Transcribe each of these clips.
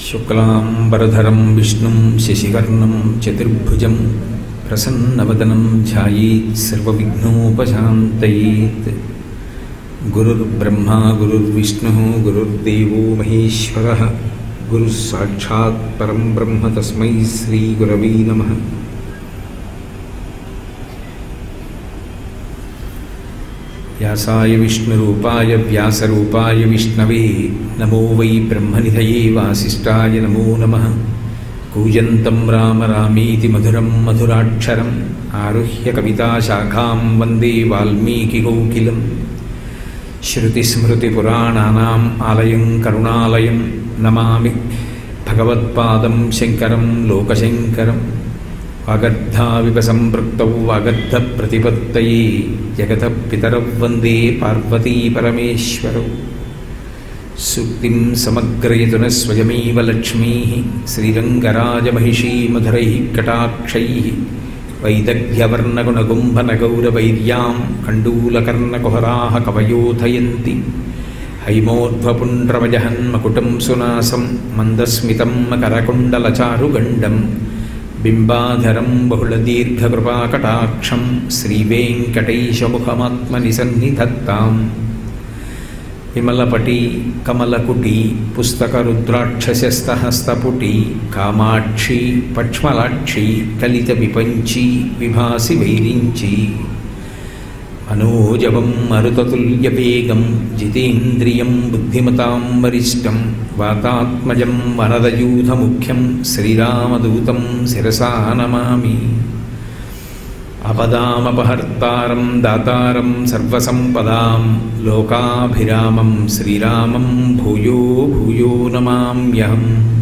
శుక్లాంబరధరం విష్ణుం శశివర్ణం చతుర్భుజం ప్రసన్నవదనం ధ్యాయేత్ సర్వవిఘ్నోపశాంతయేత్ గురుర్బ్రహ్మా గురుర్విష్ణు గురుర్దేవో మహేశ్వర గురుः సాక్షాత్ పరం బ్రహ్మ తస్మై శ్రీగురవే నమః వ్యాసాయ విష్ణురూపాయ వ్యాసరూపాయ విష్ణవే నమో వై బ్రహ్మనిధయే వాసిష్ఠాయ నమో నమః కూజంతం రామ రామీతి మధురం మధురాక్షరం ఆరుహ్య కవితాశాఖాం వందే వాల్మీకికౌకిలం శృతిస్మృతిపురాణానాం ఆలయం కరుణాలయం నమామి భగవత్పాదం శంకరం లోకశంకరం వాగర్ధావివ సంపృక్తౌ వాగర్ధ ప్రతిపత్తయే జగత పితరౌ వందే పార్వతీ పరమేశ్వరౌ సూక్తిం సమగ్రయతున స్వయమేవ లక్ష్మీ శ్రీరంగరాజమహిషీ మధురై కటాక్షై వైదగ్ధ్యవర్ణగుణగుంభనగౌరవైర్యాం కండూలకర్ణకుహరాः కవయోధయంతి హైమోర్ధ్వపుండ్రమజహన్మకుటం సునాసం మందస్మితం మకరకుండలచారుగండం బింబాధరం బహుళదీర్ఘకృపాకటాక్షం శ్రీవేంకటైశముఖమాత్మని సన్నిధత్తాం విమలపటి కమలకుటి పుస్తకరుద్రాక్షసస్తహస్తపుటి కామాక్షి పక్ష్మలాక్షి కలిత విపంచి విభాసి వైరించి మనోజవం మరుతతుల్యవేగం జితేంద్రియం బుద్ధిమతాం వరిష్టం వాతాత్మజం వరదయూధముఖ్యం శ్రీరామదూతం శిరసా నమామి అపదామపహర్తారం దాతారం సర్వసంపదాం లోకాభిరామం శ్రీరామం భూయో భూయో నమామ్యహం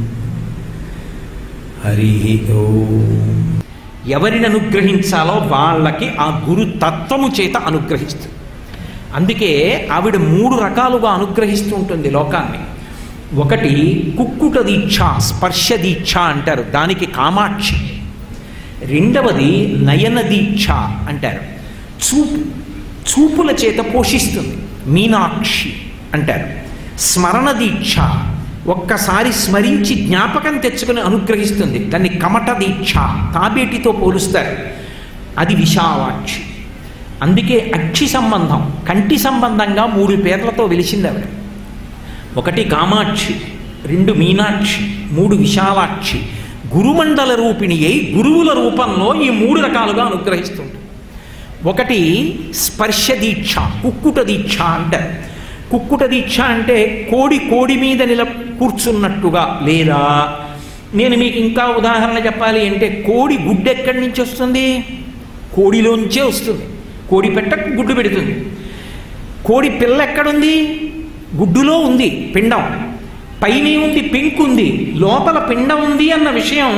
హరి ఓం ఎవరిని అనుగ్రహించాలో వాళ్ళకి ఆ గురు తత్వము చేత అనుగ్రహిస్తుంది అందుకే ఆవిడ మూడు రకాలుగా అనుగ్రహిస్తూ ఉంటుంది లోకాన్ని ఒకటి కుక్కుట దీక్ష స్పర్శ దీక్ష అంటారు దానికి కామాక్షి రెండవది నయన దీక్ష అంటారు చూపు చూపుల చేత పోషిస్తుంది మీనాక్షి అంటారు స్మరణ దీక్ష ఒక్కసారి స్మరించి జ్ఞాపకం తెచ్చుకుని అనుగ్రహిస్తుంది దాన్ని కమట దీక్ష తాబేటితో పోలుస్తారు అది విశాలాక్షి అందుకే అక్షి సంబంధం కంటి సంబంధంగా మూడు పేర్లతో వెలిసింది ఆవిడ ఒకటి కామాక్షి రెండు మీనాక్షి మూడు విశాలాక్షి గురుమండల రూపిణి అయి గురువుల రూపంలో ఈ మూడు రకాలుగా అనుగ్రహిస్తుంది ఒకటి స్పర్శ దీక్ష కుక్కుట దీక్ష అంటారు కుక్కుట దీక్ష అంటే కోడి కోడి మీద నిల కూర్చున్నట్టుగా లేదా నేను మీకు ఇంకా ఉదాహరణ చెప్పాలి అంటే కోడి గుడ్డు ఎక్కడి నుంచి వస్తుంది కోడిలోంచే వస్తుంది కోడి పెట్ట గుడ్డు పెడుతుంది కోడి పిల్ల ఎక్కడుంది గుడ్డులో ఉంది పిండం పైన ఉంది పెంకు ఉంది లోపల పిండం ఉంది అన్న విషయం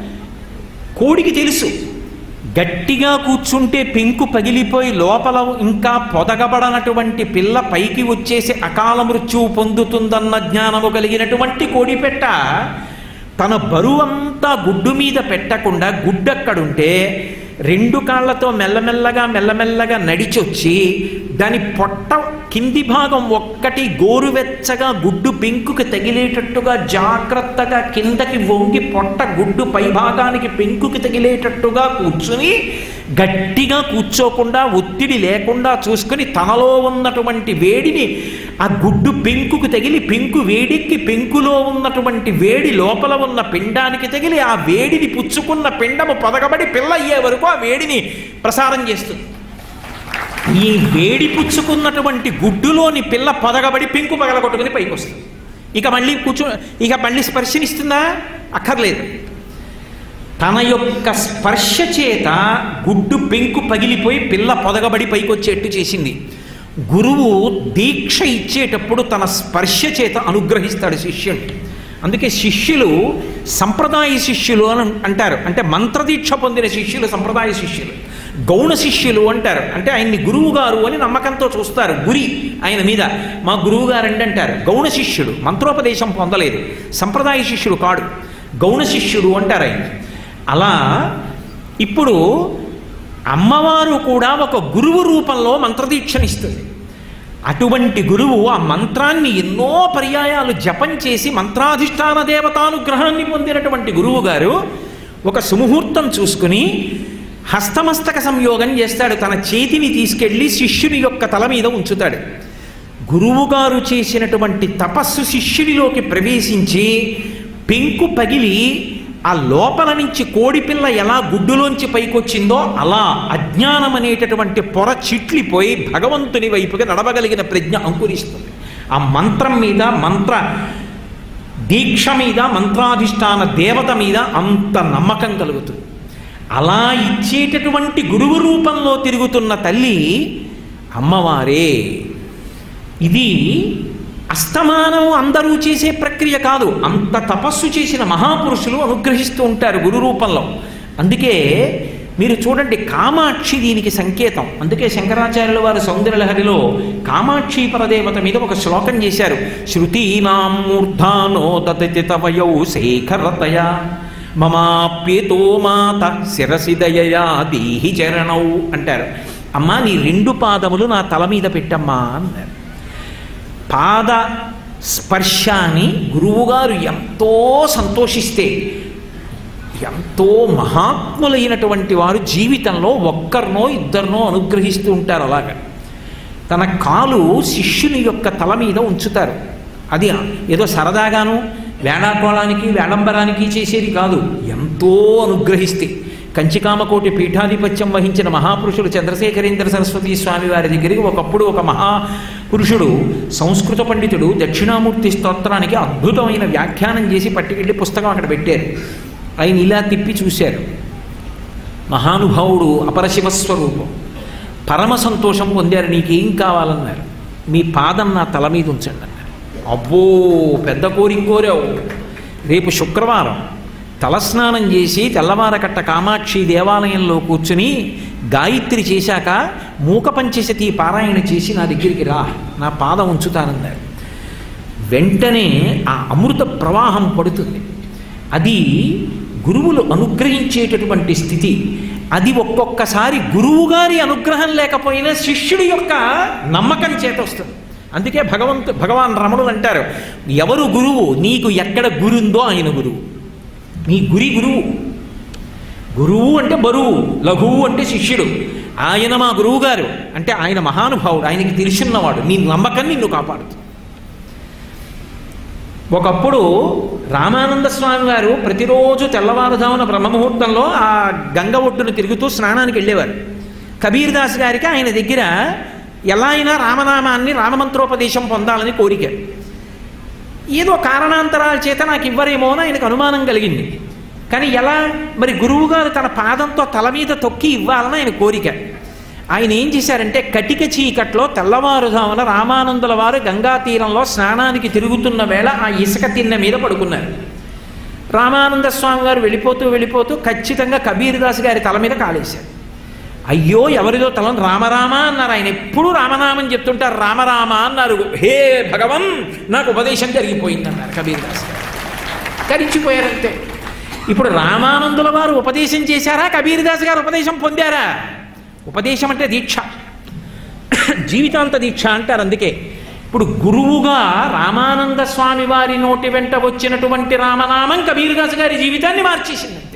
కోడికి తెలుసు గట్టిగా కూర్చుంటే పెంకు పగిలిపోయి లోపల ఇంకా పొదగబడనటువంటి పిల్ల పైకి వచ్చేసి అకాల మృత్యువు పొందుతుందన్న జ్ఞానము కలిగినటువంటి కోడిపెట్ట తన బరువంతా గుడ్డు మీద పెట్టకుండా గుడ్డక్కడుంటే రెండు కాళ్ళతో మెల్లమెల్లగా మెల్లమెల్లగా నడిచొచ్చి దాని పొట్ట కింది భాగం ఒక్కటి గోరువెచ్చగా గుడ్డు పెంకుకి తగిలేటట్టుగా జాగ్రత్తగా కిందకి వంగి పొట్ట గుడ్డు పై భాగానికి పెంకుకి తగిలేటట్టుగా కూర్చుని గట్టిగా కూర్చోకుండా ఒత్తిడి లేకుండా చూసుకుని తనలో ఉన్నటువంటి వేడిని ఆ గుడ్డు పెంకుకు తగిలి పెంకు వేడికి పెంకులో ఉన్నటువంటి వేడి లోపల ఉన్న పిండానికి తగిలి ఆ వేడిని పుచ్చుకున్న పిండము పొదగబడి పిల్ల అయ్యే వరకు ఆ వేడిని ప్రసారం చేస్తుంది ఈ వేడి పుచ్చుకున్నటువంటి గుడ్డులోని పిల్ల పొదగబడి పెంకు పగలగొట్టుకుని పైకి వస్తుంది ఇక మళ్ళీ కూర్చో ఇక మళ్ళీ స్పర్శనిస్తుందా అక్కర్లేదు తన యొక్క స్పర్శ చేత గుడ్డు పెంకు పగిలిపోయి పిల్ల పొదగబడి పైకి వచ్చేట్టు చేసింది గురువు దీక్ష ఇచ్చేటప్పుడు తన స్పర్శ చేత అనుగ్రహిస్తాడు శిష్యుని అందుకే శిష్యులు సంప్రదాయ శిష్యులు అని అంటారు అంటే మంత్రదీక్ష పొందిన శిష్యులు సంప్రదాయ శిష్యులు గౌణ శిష్యులు అంటారు అంటే ఆయన్ని గురువు గారు అని నమ్మకంతో చూస్తారు గురి ఆయన మీద మా గురువు గారండి అంటారు గౌణ శిష్యుడు మంత్రోపదేశం పొందలేదు సంప్రదాయ శిష్యుడు కాడు గౌణ శిష్యుడు అంటారు ఆయన అలా ఇప్పుడు అమ్మవారు కూడా ఒక గురువు రూపంలో మంత్రదీక్షనిస్తుంది అటువంటి గురువు ఆ మంత్రాన్ని ఎన్నో పర్యాయాలు జపం చేసి మంత్రాధిష్టాన దేవతానుగ్రహాన్ని పొందినటువంటి గురువు గారు ఒక సుముహూర్తం చూసుకుని హస్తమస్తక సంయోగం చేస్తాడు తన చేతిని తీసుకెళ్ళి శిష్యుని యొక్క తల మీద ఉంచుతాడు గురువుగారు చేసినటువంటి తపస్సు శిష్యుడిలోకి ప్రవేశించి పెంకు పగిలి ఆ లోపల నుంచి కోడిపిల్ల ఎలా గుడ్డులోంచి పైకొచ్చిందో అలా అజ్ఞానం అనేటటువంటి పొర చిట్లిపోయి భగవంతుని వైపుగా నడవగలిగిన ప్రజ్ఞ అంకురిస్తుంది ఆ మంత్రం మీద మంత్ర దీక్ష మీద మంత్రాధిష్టాన దేవత మీద అంత నమ్మకం కలుగుతుంది అలా ఇచ్చేటటువంటి గురువు రూపంలో తిరుగుతున్న తల్లి అమ్మవారే ఇది అస్తమానం అందరూ చేసే ప్రక్రియ కాదు అంత తపస్సు చేసిన మహాపురుషులు అనుగ్రహిస్తూ ఉంటారు గురు రూపంలో అందుకే మీరు చూడండి కామాక్షి దీనికి సంకేతం అందుకే శంకరాచార్యుల వారు సౌందర్యలహరిలో కామాక్షి పరదేవత మీద ఒక శ్లోకం చేశారు శృతీనాం మూర్ధానో దదతి తవయౌ శేఖరతయా మమాప్యేతో మాత శిరసి దయయా దీహి చరణౌ అంటారు అమ్మా నీ రెండు పాదములు నా తల మీద పెట్టమ్మా అన్నారు పాద స్పర్శాన్ని గురువుగారు ఎంతో సంతోషిస్తే ఎంతో మహాత్ములైనటువంటి వారు జీవితంలో ఒక్కరినో ఇద్దరినో అనుగ్రహిస్తూ ఉంటారు అలాగా తన కాలు శిష్యుని యొక్క తల మీద ఉంచుతారు అది ఏదో సరదాగాను వేళాకోళానికి వేళంబరానికి చేసేది కాదు ఎంతో అనుగ్రహిస్తే కంచికామకోటి పీఠాధిపత్యం వహించిన మహాపురుషుడు చంద్రశేఖరేంద్ర సరస్వతి స్వామి వారి దగ్గరికి ఒకప్పుడు ఒక మహాపురుషుడు సంస్కృత పండితుడు దక్షిణామూర్తి స్తోత్రానికి అద్భుతమైన వ్యాఖ్యానం చేసి పట్టుకెళ్ళి పుస్తకం అక్కడ పెట్టారు ఆయన ఇలా తిప్పి చూశారు మహానుభావుడు అపరశివస్వరూపం పరమ సంతోషం పొందారు నీకేం కావాలన్నారు మీ పాదం నా తల మీద ఉంచండి అన్నారు అబ్బో పెద్ద కోరిక కోరావు రేపు శుక్రవారం తలస్నానం చేసి తెల్లవారకట్ట కామాక్షి దేవాలయంలో కూర్చుని గాయత్రి చేశాక మూక పంచశతి పారాయణ చేసి నా దగ్గరికి రా నా పాదం ఉంచుతానన్నారు వెంటనే ఆ అమృత ప్రవాహం పడుతుంది అది గురువులు అనుగ్రహించేటటువంటి స్థితి అది ఒక్కొక్కసారి గురువుగారి అనుగ్రహం లేకపోయినా శిష్యుడి యొక్క నమ్మకం చేత వస్తుంది అందుకే భగవంతు భగవాన్ రమణులు అంటారు ఎవరు గురువు నీకు ఎక్కడ గురుందో ఆయన గురువు నీ గురి గురువు గురువు అంటే బరువు లఘువు అంటే శిష్యుడు ఆయన మా గురువు గారు అంటే ఆయన మహానుభావుడు ఆయనకి తెలిసిన్నవాడు నీ నమ్మకం నిన్ను కాపాడుతుంది ఒకప్పుడు రామానంద స్వామి వారు ప్రతిరోజు తెల్లవారుజామున బ్రహ్మముహూర్తంలో ఆ గంగ ఒడ్డును తిరుగుతూ స్నానానికి వెళ్ళేవారు కబీర్ దాస్ గారికి ఆయన దగ్గర ఎలా అయినా రామనామాన్ని రామమంత్రోపదేశం పొందాలని కోరిక ఏదో కారణాంతరాల చేత నాకు ఇవ్వరేమో అని ఆయనకు అనుమానం కలిగింది కానీ ఎలా మరి గురువుగారు తన పాదంతో తల మీద తొక్కి ఇవ్వాలని ఆయన కోరిక ఆయన ఏం చేశారంటే కటిక చీకట్లో తెల్లవారుజామున రామానందుల వారు గంగా తీరంలో స్నానానికి తిరుగుతున్న వేళ ఆ ఇసుక తిన్న మీద పడుకున్నారు రామానంద స్వామి గారు వెళ్ళిపోతూ వెళ్ళిపోతూ ఖచ్చితంగా కబీర్ దాస్ గారి తల మీద కాలేశారు అయ్యో ఎవరిదో తలం రామరామ అన్నారు ఆయన ఎప్పుడూ రామనామం చెప్తుంటారు రామరామ అన్నారు హే భగవన్ నాకు ఉపదేశం జరిగిపోయింది అన్నారు కబీర్ దాస్ గారు కరిచిపోయారంతే ఇప్పుడు రామానందుల వారు ఉపదేశం చేశారా కబీర్ దాస్ గారు ఉపదేశం పొందారా ఉపదేశం అంటే దీక్ష జీవితాంత దీక్ష అంటారు అందుకే ఇప్పుడు గురువుగా రామానంద స్వామి వారి నోటి వెంట వచ్చినటువంటి రామనామం కబీర్ దాస్ గారి జీవితాన్ని మార్చేసిందంతే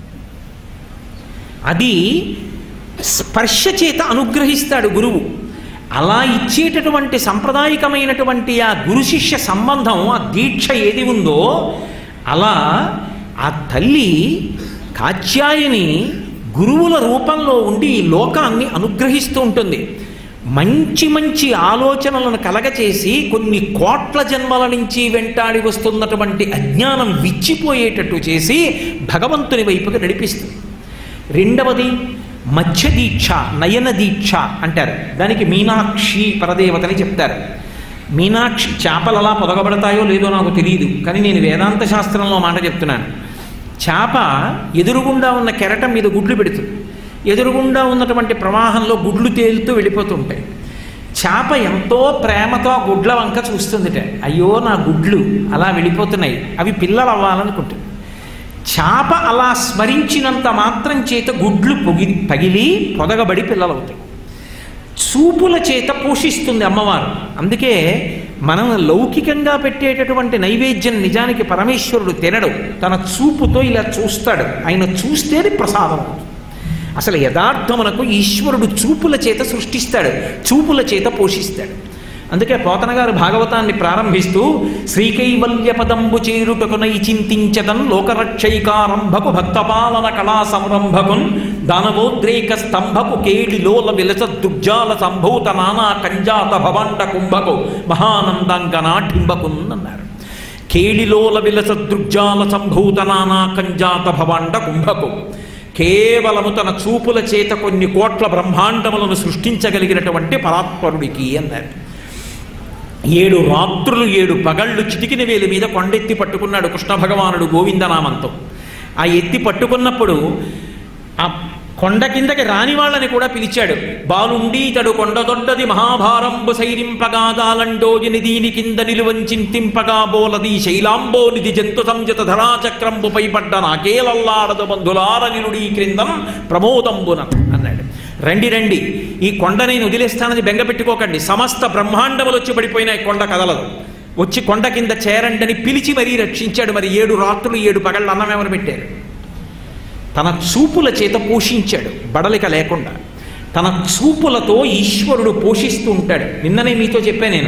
అది స్పర్శ చేత అనుగ్రహిస్తాడు గురువు అలా ఇచ్చేటటువంటి సంప్రదాయకమైనటువంటి ఆ గురు శిష్య సంబంధం ఆ దీక్ష ఏది ఉందో అలా ఆ తల్లి కాత్యాయని గురువుల రూపంలో ఉండి ఈ లోకాన్ని అనుగ్రహిస్తూ ఉంటుంది మంచి మంచి ఆలోచనలను కలగచేసి కొన్ని కోట్ల జన్మల నుంచి వెంటాడి వస్తున్నటువంటి అజ్ఞానం విచ్చిపోయేటట్టు చేసి భగవంతుని వైపుకి నడిపిస్తుంది రెండవది మధ్య దీక్ష నయన దీక్ష అంటారు దానికి మీనాక్షి పరదేవతని చెప్తారు మీనాక్షి చేపలు అలా పొదగబడతాయో లేదో నాకు తెలియదు కానీ నేను వేదాంత శాస్త్రంలో మాట చెప్తున్నాను చేప ఎదురుగుండా ఉన్న కెరటం మీద గుడ్లు పెడుతుంది ఎదురుగుండా ఉన్నటువంటి ప్రవాహంలో గుడ్లు తేలుతూ వెళ్ళిపోతూ ఉంటాయి చేప ఎంతో ప్రేమతో ఆ గుడ్ల వంక చూస్తుందిట అయ్యో నా గుడ్లు అలా వెళ్ళిపోతున్నాయి అవి పిల్లలు అవ్వాలనుకుంటుంది చేప అలా స్మరించినంత మాత్రం చేత గుడ్లు పొగి పగిలి పొదగబడి పిల్లలవుతాయి చూపుల చేత పోషిస్తుంది అమ్మవారు అందుకే మనం లౌకికంగా పెట్టేటటువంటి నైవేద్యం నిజానికి పరమేశ్వరుడు తినడు తన చూపుతో ఇలా చూస్తాడు ఆయన చూస్తేనే ప్రసాదం అవుతుంది. అసలు యథార్థమునకు ఈశ్వరుడు చూపుల చేత సృష్టిస్తాడు చూపుల చేత పోషిస్తాడు అందుకే పోతన గారు భాగవతాన్ని ప్రారంభిస్తూ శ్రీకైవల్య పదంబు చేరుటకునై చింతించదన్ లోకరక్షైకారంభకు భక్తపాలన కళా సంరంభకున్ దానవోద్రేక స్తంభకు కేళి లోల విలస దుర్జాల సంభూత నానా కంజాత భవండ కుంభకు మహానందంగనాఠింబకున్ అన్నారు కేళిలోల విలస దృగ్జాల సంభూత నానా కంజాత భవాండ కుంభకు కేవలము తన చూపుల చేత కొన్ని కోట్ల బ్రహ్మాండములను సృష్టించగలిగినటువంటి పరాత్పరుడికి అన్నారు ఏడు రాత్రులు ఏడు పగళ్ళు చిటికిన వేలి మీద కొండెత్తి పట్టుకున్నాడు కృష్ణ భగవానుడు గోవిందనామంతో ఆ ఎత్తి పట్టుకున్నప్పుడు ఆ కొండ కిందకి రాని వాళ్ళని కూడా పిలిచాడు బాలుండి ఇతడు కొండ దొడ్డది మహాభారంబు సైరింపగాదాలండోజిని దీని కింద నిలువంచింతింపగా బోలది శైలాంబోనిది జంతు సంజత ధరాచక్రంబు పైపడ్డ నాకేలల్లాడదు బంధులార నిలుడి క్రిందం ప్రమోదంబున అన్నాడు రండి రండి ఈ కొండ నేను వదిలేస్తానని బెంగ పెట్టుకోకండి సమస్త బ్రహ్మాండములు వచ్చి పడిపోయినాయి కొండ కదలదు వచ్చి కొండ కింద చేరండని పిలిచి మరీ రక్షించాడు మరి ఏడు రాత్రులు ఏడు పగళ్ళు అన్నం ఎవరు పెట్టారు తన చూపుల చేత పోషించాడు బడలిక లేకుండా తన చూపులతో ఈశ్వరుడు పోషిస్తూ ఉంటాడు నిన్ననే మీతో చెప్పా నేను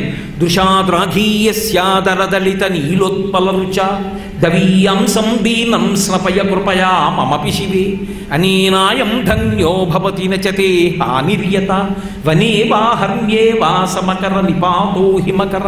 దృశాద్రాఘీయస్యాదరదలిత నీలోత్పల రుచ దవీయాంసం దీనం స్నపయ కృపయా మమపి శివే అనేనాయం ధన్యో భవతి నచతే హానిర్యత వనే వాహర్యే వాసమకర నిపాతో హిమకర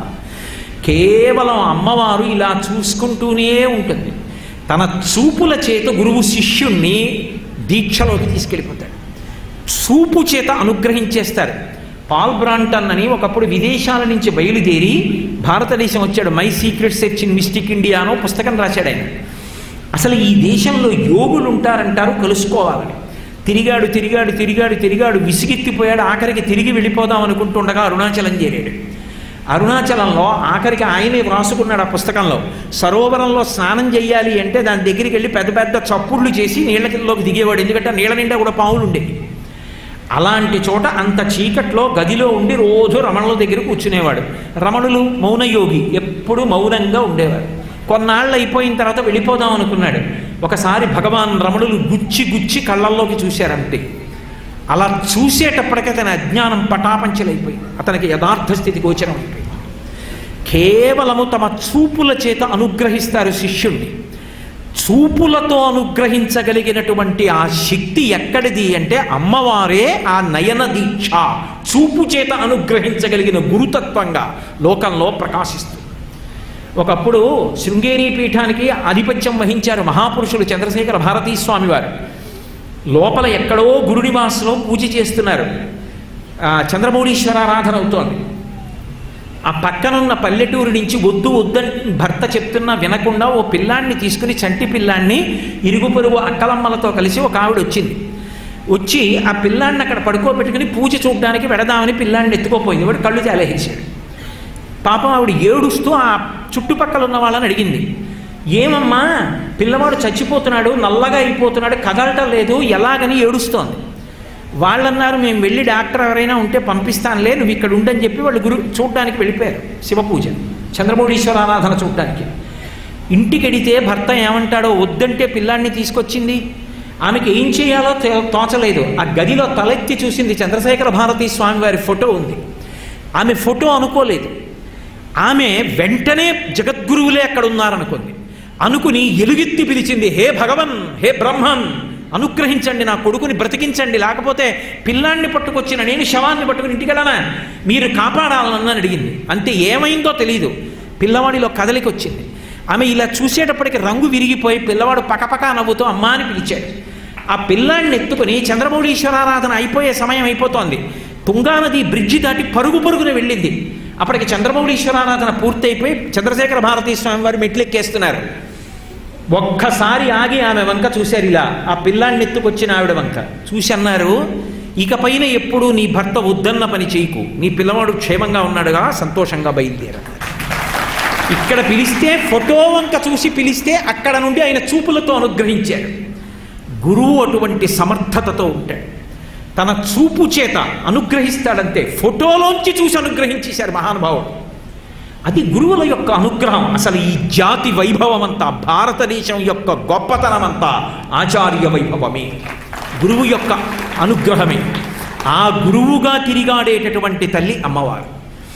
కేవలం అమ్మవారు ఇలా చూసుకుంటూనే ఉంటుంది తన చూపుల చేత గురువు శిష్యుణ్ణి దీక్షలోకి తీసుకెళ్ళిపోతాడు చూపు చేత అనుగ్రహించేస్తారు పాల్ బ్రాంటన్ అని ఒకప్పుడు విదేశాల నుంచి బయలుదేరి భారతదేశం వచ్చాడు my secret search in mystic India అనో పుస్తకం రాశాడు ఆయన అసలు ఈ దేశంలో యోగులు ఉంటారంటారు కలుసుకోవాలని తిరిగాడు తిరిగాడు తిరిగాడు తిరిగాడు విసిగెత్తిపోయాడు ఆఖరికి తిరిగి వెళ్ళిపోదాం అనుకుంటుండగా అరుణాచలం చేరాడు అరుణాచలంలో ఆఖరికి ఆయనే వ్రాసుకున్నాడు ఆ పుస్తకంలో సరోవరంలో స్నానం చేయాలి అంటే దాని దగ్గరికి వెళ్ళి పెద్ద పెద్ద చప్పుళ్ళు చేసి నీళ్ళ కిందలోకి దిగేవాడు ఎందుకంటే ఆ నీళ్ళ నిండా కూడా పావులు ఉండేవి అలాంటి చోట అంత చీకట్లో గదిలో ఉండి రోజు రమణుల దగ్గర కూర్చునేవాడు రమణులు మౌనయోగి ఎప్పుడూ మౌనంగా ఉండేవారు కొన్నాళ్ళు అయిపోయిన తర్వాత వెళ్ళిపోదాం అనుకున్నాడు ఒకసారి భగవాన్ రమణులు గుచ్చి గుచ్చి కళ్ళల్లోకి చూశారంతే అలా చూసేటప్పటికీ అతని అజ్ఞానం పటాపంచలైపోయింది అతనికి యథార్థ స్థితి గోచరం అయిపోయింది కేవలము తమ చూపుల చేత అనుగ్రహిస్తారు శిష్యుణ్ణి చూపులతో అనుగ్రహించగలిగినటువంటి ఆ శక్తి ఎక్కడిది అంటే అమ్మవారే ఆ నయన దీక్ష చూపు చేత అనుగ్రహించగలిగిన గురుతత్వంగా లోకంలో ప్రకాశిస్తుంది ఒకప్పుడు శృంగేరి పీఠానికి ఆధిపత్యం వహించారు మహాపురుషులు చంద్రశేఖర భారతీ స్వామి వారు లోపల ఎక్కడో గురునివాసంలో పూజ చేస్తున్నారు ఆ, చంద్రమౌళీశ్వరారాధన అవుతోంది ఆ పక్కనున్న పల్లెటూరు నుంచి వద్దు వద్దని భర్త చెప్తున్నా వినకుండా ఓ పిల్లాన్ని తీసుకుని చంటి పిల్లాన్ని ఇరుగు పొరుగు అక్కలమ్మలతో కలిసి ఒక ఆవిడ వచ్చింది వచ్చి ఆ పిల్లాన్ని అక్కడ పడుకోబెట్టుకుని పూజ చూడడానికి వెడదామని పిల్లాన్ని ఎత్తుకోపోయింది వాడు కళ్ళు తేలేసాడు పాపం ఆవిడ ఏడుస్తూ ఆ చుట్టుపక్కల ఉన్న వాళ్ళని అడిగింది ఏమమ్మా పిల్లవాడు చచ్చిపోతున్నాడు నల్లగా అయిపోతున్నాడు కదలటం లేదు ఎలాగని ఏడుస్తోంది వాళ్ళన్నారు మేము వెళ్ళి డాక్టర్ ఎవరైనా ఉంటే పంపిస్తానులే నువ్వు ఇక్కడ ఉండని చెప్పి వాళ్ళు గురు చూడడానికి వెళ్ళిపోయారు శివపూజ చంద్రమౌళీశ్వర ఆరాధన చూడడానికి ఇంటికి వెడితే భర్త ఏమంటాడో వద్దంటే పిల్లాన్ని తీసుకొచ్చింది ఆమెకి ఏం చేయాలో తే- తోచలేదు ఆ గదిలో తలెత్తి చూసింది చంద్రశేఖర భారతీ స్వామి వారి ఫోటో ఉంది ఆమె ఫోటో అనుకోలేదు ఆమె వెంటనే జగద్గురువులే అక్కడ ఉన్నారనుకుంది అనుకుని ఎలుగెత్తి పిలిచింది హే భగవన్ హే బ్రహ్మన్ అనుగ్రహించండి నా కొడుకుని బ్రతికించండి లేకపోతే పిల్లాన్ని పట్టుకొచ్చిన నేను శవాన్ని పట్టుకుని ఇంటికి వెళ్ళనా మీరు కాపాడాలని అడిగింది అంతే ఏమైందో తెలియదు పిల్లవాడిలో కదలికి వచ్చింది ఆమె ఇలా చూసేటప్పటికి రంగు విరిగిపోయి పిల్లవాడు పకపకా నవ్వుతూ అమ్మా అని పిలిచాడు ఆ పిల్లాన్ని ఎత్తుకుని చంద్రమౌళీశ్వరారాధన అయిపోయే సమయం అయిపోతోంది తుంగానది బ్రిడ్జి దాటి పరుగు పరుగున వెళ్ళింది అప్పటికి చంద్రమౌళీశ్వరారాధన పూర్తయిపోయి చంద్రశేఖర భారతీ స్వామి వారు మెట్లెక్కేస్తున్నారు ఒక్కసారి ఆగి ఆమె వంక చూశారు ఇలా ఆ పిల్లాన్ని ఎత్తుకొచ్చిన ఆవిడ వంక చూసి అన్నారు ఇకపైన ఎప్పుడూ నీ భర్త వద్దన్న పని చేయకు నీ పిల్లవాడు క్షేమంగా ఉన్నాడుగా సంతోషంగా బయలుదేర ఇక్కడ పిలిస్తే ఫోటో వంక చూసి పిలిస్తే అక్కడ నుండి ఆయన చూపులతో అనుగ్రహించాడు గురువు అటువంటి సమర్థతతో ఉంటాడు తన చూపు చేత అనుగ్రహిస్తాడంతే ఫోటోలోంచి చూసి అనుగ్రహించేశారు మహానుభావుడు అది గురువుల యొక్క అనుగ్రహం అసలు ఈ జాతి వైభవం అంతా భారతదేశం యొక్క గొప్పతనం అంతా ఆచార్య వైభవమే గురువు యొక్క అనుగ్రహమే ఆ గురువుగా తిరిగాడేటటువంటి తల్లి అమ్మవారు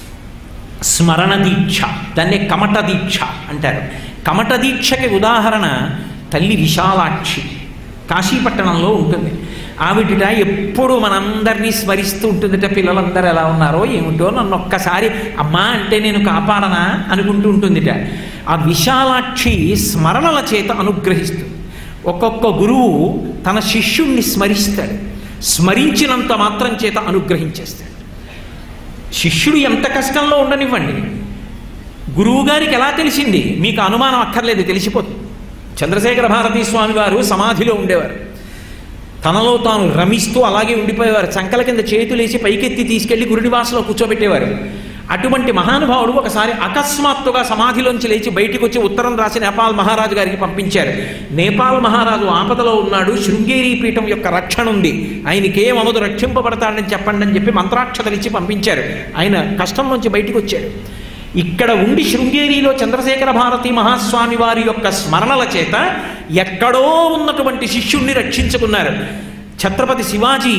స్మరణ దీక్ష దాన్ని కమట దీక్ష అంటారు కమట దీక్షకి ఉదాహరణ తల్లి విశాలాక్షి కాశీపట్టణంలో ఉంటుంది ఆవిడ ఎప్పుడు మనందరినీ స్మరిస్తూ ఉంటుందిట పిల్లలందరూ ఎలా ఉన్నారో ఏమిటో నన్ను ఒక్కసారి అమ్మా అంటే నేను కాపాడనా అనుకుంటూ ఉంటుందిట ఆ విశాలాక్షి స్మరణల చేత అనుగ్రహిస్తుంది ఒక్కొక్క గురువు తన శిష్యుణ్ణి స్మరిస్తాడు స్మరించినంత మాత్రం చేత అనుగ్రహించేస్తాడు శిష్యుడు ఎంత కష్టంలో ఉండనివ్వండి గురువు గారికి ఎలా తెలిసింది మీకు అనుమానం అక్కర్లేదు తెలిసిపోతుంది చంద్రశేఖర భారతీ స్వామి వారు సమాధిలో ఉండేవారు తనలో తాను రమిస్తూ అలాగే ఉండిపోయేవారు చంకల కింద చేతులేసి పైకెత్తి తీసుకెళ్లి గురునివాసలో కూర్చోబెట్టేవారు అటువంటి మహానుభావుడు ఒకసారి అకస్మాత్తుగా సమాధిలోంచి లేచి బయటికి వచ్చి ఉత్తరం రాసి నేపాల్ మహారాజు గారికి పంపించారు నేపాల్ మహారాజు ఆపదలో ఉన్నాడు శృంగేరి పీఠం యొక్క రక్షణ ఉంది ఆయనకేం అమదు రక్షింపబడతాడని చెప్పండి అని చెప్పి మంత్రాక్షతలు ఇచ్చి పంపించారు ఆయన కష్టం నుంచి బయటికి వచ్చాడు ఇక్కడ ఉండి శృంగేరిలో చంద్రశేఖర భారతి మహాస్వామి వారి యొక్క స్మరణల చేత ఎక్కడో ఉన్నటువంటి శిష్యుణ్ణి రక్షించుకున్నారు ఛత్రపతి శివాజీ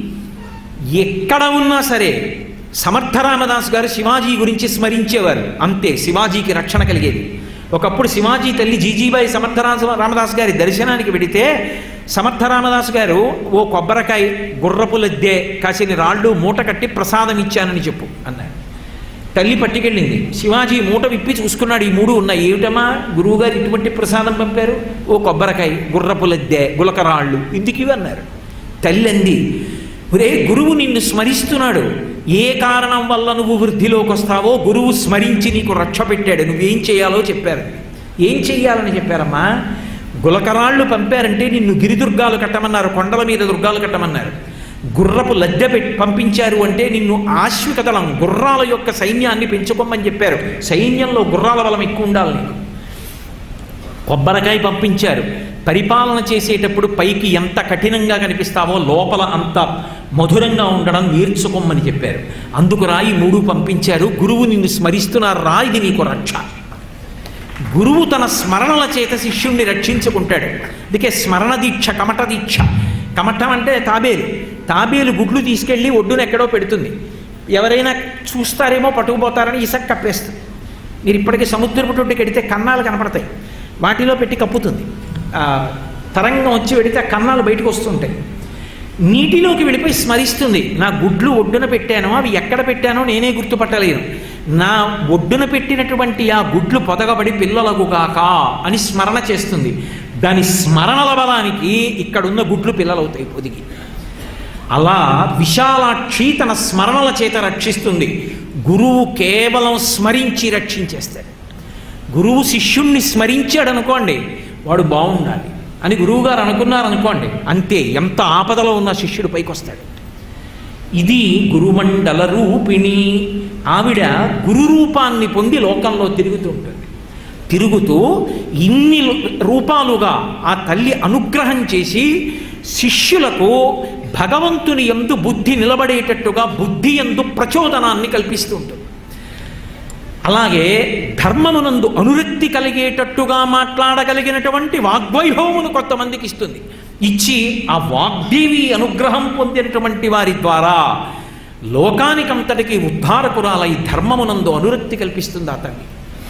ఎక్కడ ఉన్నా సరే సమర్థరామదాస్ గారు శివాజీ గురించి స్మరించేవారు అంతే శివాజీకి రక్షణ కలిగేది ఒకప్పుడు శివాజీ తల్లి జీజీబాయి సమర్థరాజ రామదాస్ గారి దర్శనానికి వెడితే సమర్థరామదాస్ గారు ఓ కొబ్బరికాయ గుర్రపు లద్దె కాసిన రాళ్ళు మూట కట్టి ప్రసాదం ఇచ్చానని చెప్పు అన్నారు తల్లి పట్టుకెళ్ళింది శివాజీ మూట విప్పి చూసుకున్నాడు ఈ మూడు ఉన్నాయి ఏమిటమ్మా గురువుగారు ఇటువంటి ప్రసాదం పంపారు ఓ కొబ్బరికాయ గుర్రపు లద్దె గులకరాళ్ళు ఇందుకు ఇవి అన్నారు తల్లి అంది ఒరే గురువు నిన్ను స్మరిస్తున్నాడు ఏ కారణం వల్ల నువ్వు వృద్ధిలోకి వస్తావో గురువు స్మరించి నీకు రక్ష పెట్టాడు నువ్వేం చేయాలో చెప్పారు ఏం చెయ్యాలని చెప్పారమ్మా గులకరాళ్ళు పంపారంటే నిన్ను గిరిదుర్గాలు కట్టమన్నారు కొండల మీద దుర్గాలు కట్టమన్నారు గుర్రపు లద్దె పెట్టి పంపించారు అంటే నిన్ను ఆశ్విక దళం గుర్రాల యొక్క సైన్యాన్ని పెంచుకోమని చెప్పారు సైన్యంలో గుర్రాల బలం ఎక్కువ ఉండాలి నీకు కొబ్బరికాయ పంపించారు పరిపాలన చేసేటప్పుడు పైకి ఎంత కఠినంగా కనిపిస్తావో లోపల అంత మధురంగా ఉండడం నేర్చుకోమని చెప్పారు అందుకు రాయి మూడు పంపించారు గురువు నిన్ను స్మరిస్తున్నారు రా ఇది నీకు రక్ష గురువు తన స్మరణల చేత శిష్యుణ్ణి రక్షించుకుంటాడు అందుకే స్మరణ దీక్ష కమట దీక్ష కమటం అంటే తాబేలు తాబేలు గుడ్లు తీసుకెళ్ళి ఒడ్డున ఎక్కడో పెడుతుంది ఎవరైనా చూస్తారేమో పట్టుకుపోతారని ఇసక్ కప్పేస్తుంది మీరు ఇప్పటికీ సముద్రపు టొడ్డుకి వెడితే కన్నాలు కనపడతాయి వాటిలో పెట్టి కప్పుతుంది ఆ, తరంగం వచ్చి వెడితే ఆ కన్నాలు బయటకు వస్తుంటాయి నీటిలోకి వెళ్ళిపోయి స్మరిస్తుంది నా గుడ్లు ఒడ్డున పెట్టానో అవి ఎక్కడ పెట్టానో నేనే గుర్తుపట్టలేను నా ఒడ్డున పెట్టినటువంటి ఆ గుడ్లు పొదగబడి పిల్లలగుగాక అని స్మరణ చేస్తుంది దాని స్మరణల బలానికి ఇక్కడున్న గుడ్లు పిల్లలవుతాయి పొదిగి అలా విశాలాక్షి తన స్మరణల చేత రక్షిస్తుంది గురువు కేవలం స్మరించి రక్షించేస్తాడు గురువు శిష్యుణ్ణి స్మరించాడు అనుకోండి వాడు బాగుండాలి అని గురువుగారు అనుకున్నారనుకోండి అంతే ఎంత ఆపదలో ఉన్న శిష్యుడు పైకి వస్తాడు ఇది గురుమండల రూపిణి ఆవిడ గురు రూపాన్ని పొంది లోకంలో తిరుగుతూ ఉంటుంది తిరుగుతూ ఇన్ని రూపాలుగా ఆ తల్లి అనుగ్రహం చేసి శిష్యులకు భగవంతుని ఎందు బుద్ధి నిలబడేటట్టుగా బుద్ధి ఎందు ప్రచోదనాన్ని కల్పిస్తూ ఉంటుంది అలాగే ధర్మమునందు అనురక్తి కలిగేటట్టుగా మాట్లాడగలిగినటువంటి వాగ్వైభవమును కొంతమందికి ఇస్తుంది ఇచ్చి ఆ వాగ్దేవి అనుగ్రహం పొందినటువంటి వారి ద్వారా లోకానికంతటికి ఉద్ధారకురాలై ధర్మమునందు అనురక్తి కల్పిస్తుంది ఆ తల్లి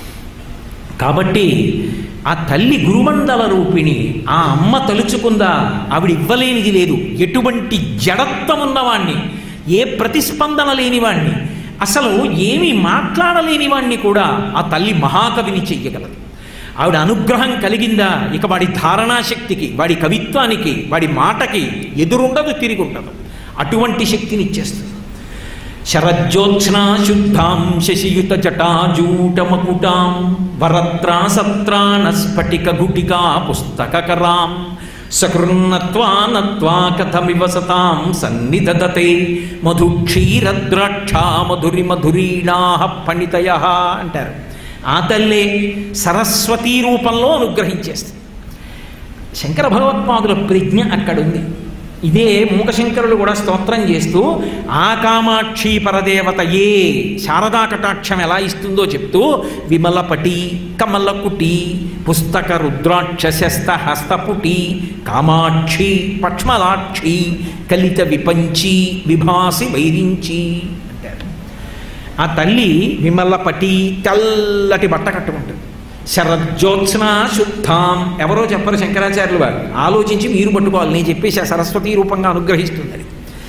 కాబట్టి ఆ తల్లి గురుమండల రూపిణి ఆ అమ్మ తలుచుకుందా ఆవిడ ఇవ్వలేనిది లేదు ఎటువంటి జడత్వం ఉన్నవాణ్ణి ఏ ప్రతిస్పందన లేనివాణ్ణి అసలు ఏమీ మాట్లాడలేని వాణ్ణి కూడా ఆ తల్లి మహాకవిని చెయ్యగలదు ఆవిడ అనుగ్రహం కలిగిందా ఇక వాడి ధారణాశక్తికి వాడి కవిత్వానికి వాడి మాటకి ఎదురుండదు తిరిగి ఉండదు అటువంటి శక్తిని ఇచ్చేస్తుంది శరజ్యోత్స్నా శుద్ధాం శశియుత జటాజూటమకుటాం వరత్రా సత్రాణ స్ఫటిక గుటికా పుస్తకరాం సకృన్నత్వా నత్వా కథమివ సతాం సన్నిధదతే మధు క్షీరద్రాక్షా మధురి మధురీణా పణితయ అంటారు ఆ తల్లే సరస్వతీ రూపంలో అనుగ్రహించేస్తుంది శంకర భగవత్పాదుల ప్రజ్ఞ అక్కడుంది ఇదే మూకశంకరులు కూడా స్తోత్రం చేస్తూ ఆ కామాక్షి పరదేవత ఏ శారదా కటాక్షం ఎలా ఇస్తుందో చెప్తూ విమలపటి కమలకుటి పుస్తక రుద్రాక్ష శస్త హస్తపుటి కామాక్షి పక్ష్మలాక్షి కలిత విపంచి విభాసి వైరించి అంటారు ఆ తల్లి విమలపటి తెల్లటి బట్ట కట్టుకుంటుంది శరజ్యోత్స్న శుద్ధాం ఎవరో చెప్పరు శంకరాచార్యులు వారు ఆలోచించి మీరు పట్టుకోవాలి నేను చెప్పేసి ఆ సరస్వతి రూపంగా అనుగ్రహిస్తుంది అది